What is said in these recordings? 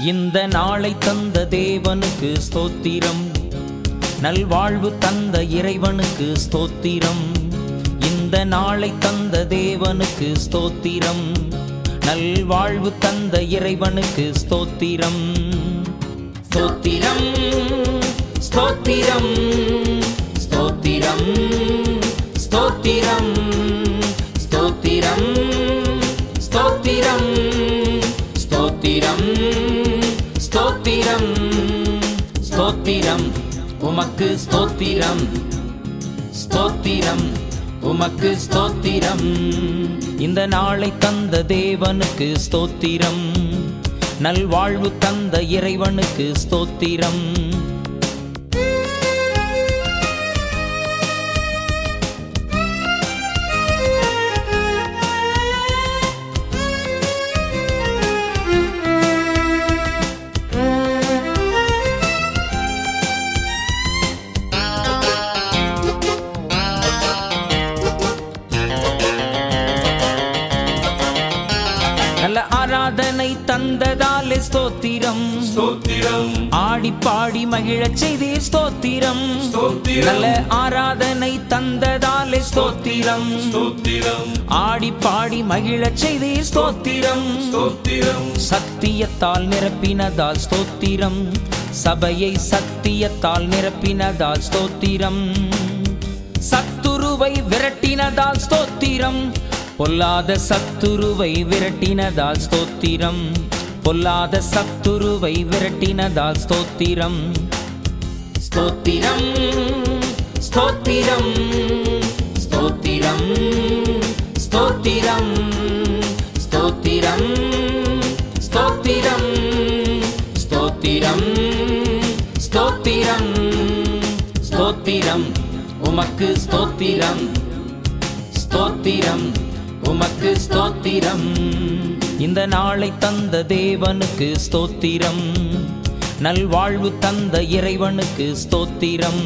இந்த நாளை தந்த தேவனுக்கு ஸ்தோத்திரம் நல்வாழ்வு தந்த இறைவனுக்கு ஸ்தோத்திரம் இந்த நாளை தந்த தேவனுக்கு ஸ்தோத்திரம் நல்வாழ்வு தந்த இறைவனுக்கு ஸ்தோத்திரம் ஸ்தோத்திரம் ஸ்தோத்திரம் ஸ்தோத்திரம் ஸ்தோத்திரம் ஸ்தோத்திரம் ஸ்தோத்திரம் ஸ்தோத்திரம் ஸ்தோத்திரம் ஸ்தோத்திரம் உமக்கு ஸ்தோத்திரம் ஸ்தோத்திரம் உமக்கு ஸ்தோத்திரம் இந்த நாளை தந்த தேவனுக்கு ஸ்தோத்திரம் நல்வாழ்வு தந்த இறைவனுக்கு ஸ்தோத்திரம் நல்ல ஆராதனை தந்ததாலே ஸ்தோத்திரம் ஸ்தோத்திரம் ஆடி பாடி மகிழச் செய்தீர் ஸ்தோத்திரம் ஸ்தோத்திரம் நல்ல ஆராதனை தந்ததாலே ஸ்தோத்திரம் ஸ்தோத்திரம் ஆடி பாடி மகிழச் செய்தீர் ஸ்தோத்திரம் ஸ்தோத்திரம் சத்தியத்தால் நிரப்பினதால் ஸ்தோத்திரம் சபையை சத்தியத்தால் நிரப்பினதால் ஸ்தோத்திரம் சத்துருவை விரட்டினதால் ஸ்தோத்திரம் பொல்லாத சத்துருவை விரட்டினதால் ஸ்தோத்திரம் பொல்லாத சத்துருவை விரட்டினதால் ஸ்தோத்திரம் ஸ்தோத்திரம் ஸ்தோத்திரம் ஸ்தோத்திரம் ஸ்தோத்திரம் ஸ்தோத்திரம் ஸ்தோத்திரம் ஸ்தோத்திரம் ஸ்தோத்திரம் ஸ்தோத்திரம் உமக்கு ஸ்தோத்திரம் ஸ்தோத்திரம் உமக்கு ஸ்தோத்திரம் இந்த நாளை தந்த தேவனுக்கு ஸ்தோத்திரம் நல்வாழ்வு தந்த இறைவனுக்கு ஸ்தோத்திரம்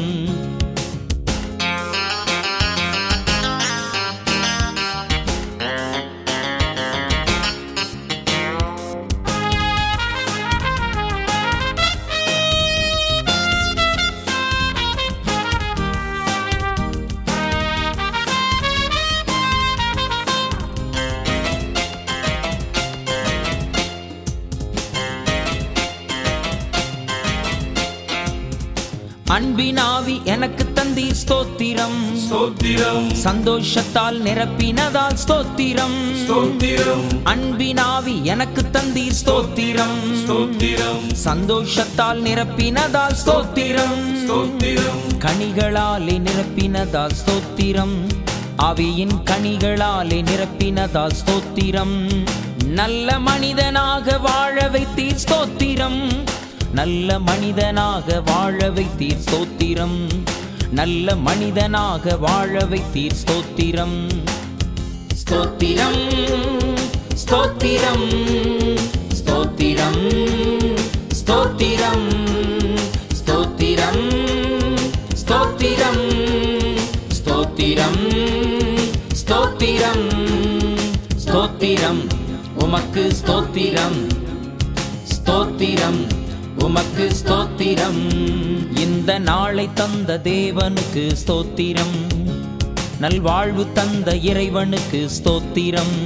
அன்பினாவி எனக்கு தந்தீர் ஸ்தோத்திரம் ஸ்தோத்திரம் சந்தோஷத்தால் நிரப்பினதால் ஸ்தோத்திரம் ஸ்தோத்திரம் அன்பினாவி எனக்கு தந்தீர் ஸ்தோத்திரம் ஸ்தோத்திரம் சந்தோஷத்தால் நிரப்பினதால் ஸ்தோத்திரம் ஸ்தோத்திரம் கனிகளாலே நிரப்பினதால் ஸ்தோத்திரம் ஆவியின் கனிகளாலே நிரப்பினதால் ஸ்தோத்திரம் நல்ல மனிதனாக வாழ வைத்தீர் ஸ்தோத்திரம் நல்ல மனிதனாக வாழ வைத்தீர் ஸ்தோத்திரம் நல்ல மனிதனாக வாழ வைத்தீர் ஸ்தோத்திரம் ஸ்தோத்திரம் ஸ்தோத்திரம் ஸ்தோத்திரம் ஸ்தோத்திரம் ஸ்தோத்திரம் ஸ்தோத்திரம் ஸ்தோத்திரம் ஸ்தோத்திரம் ஸ்தோத்திரம் உமக்கு ஸ்தோத்திரம் ஸ்தோத்திரம் உமக்கு ஸ்தோத்திரம் இந்த நாளை தந்த தேவனுக்கு ஸ்தோத்திரம் நல்வாழ்வு தந்த இறைவனுக்கு ஸ்தோத்திரம்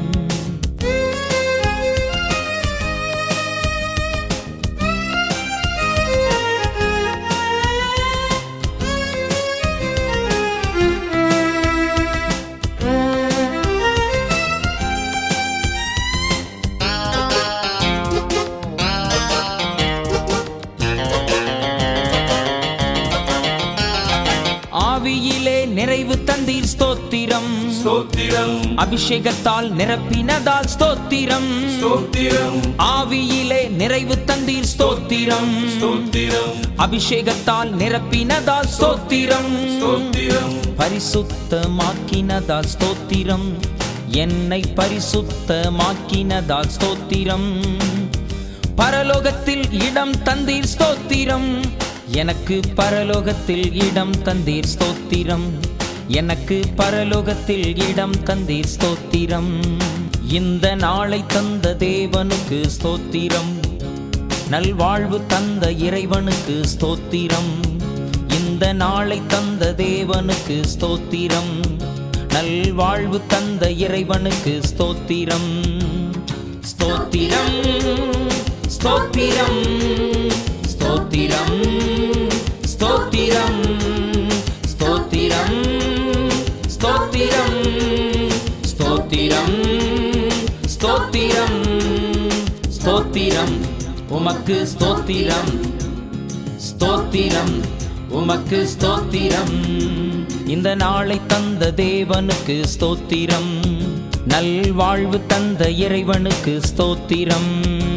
ஆவியிலே நிறைவு தந்தீர் ஸ்தோத்திரம் ஸ்தோத்திரம் அபிஷேகத்தால் நிரப்பினதால் ஸ்தோத்திரம் ஸ்தோத்திரம் ஆவியிலே நிறைவு தந்தீர் ஸ்தோத்திரம் ஸ்தோத்திரம் அபிஷேகத்தால் நிரப்பினதால் ஸ்தோத்திரம் ஸ்தோத்திரம் பரிசுத்தமாக்கினதால் ஸ்தோத்திரம் என்னை பரிசுத்தமாக்கினதால் ஸ்தோத்திரம் பரலோகத்தில் இடம் தந்தீர் ஸ்தோத்திரம் எனக்கு பரலோகத்தில் இடம் தந்தீர் ஸ்தோத்திரம் எனக்கு பரலோகத்தில் இடம் தந்தீர் ஸ்தோத்திரம் இந்த நாளை தந்த தேவனுக்கு ஸ்தோத்திரம் நல்வாழ்வு தந்த இறைவனுக்கு ஸ்தோத்திரம் இந்த நாளை தந்த தேவனுக்கு ஸ்தோத்திரம் நல்வாழ்வு தந்த இறைவனுக்கு ஸ்தோத்திரம் ஸ்தோத்திரம் ஸ்தோத்திரம் ஸ்தோத்திரம் ஸ்தோத்திரம் ஸ்தோத்திரம் ஸ்தோத்திரம் ஸ்தோத்திரம் ஸ்தோத்திரம் ஸ்தோத்திரம் உமக்கு ஸ்தோத்திரம் ஸ்தோத்திரம் உமக்கு ஸ்தோத்திரம் இந்த நாளை தந்த தேவனுக்கு ஸ்தோத்திரம் நல்வாழ்வு தந்த இறைவனுக்கு ஸ்தோத்திரம்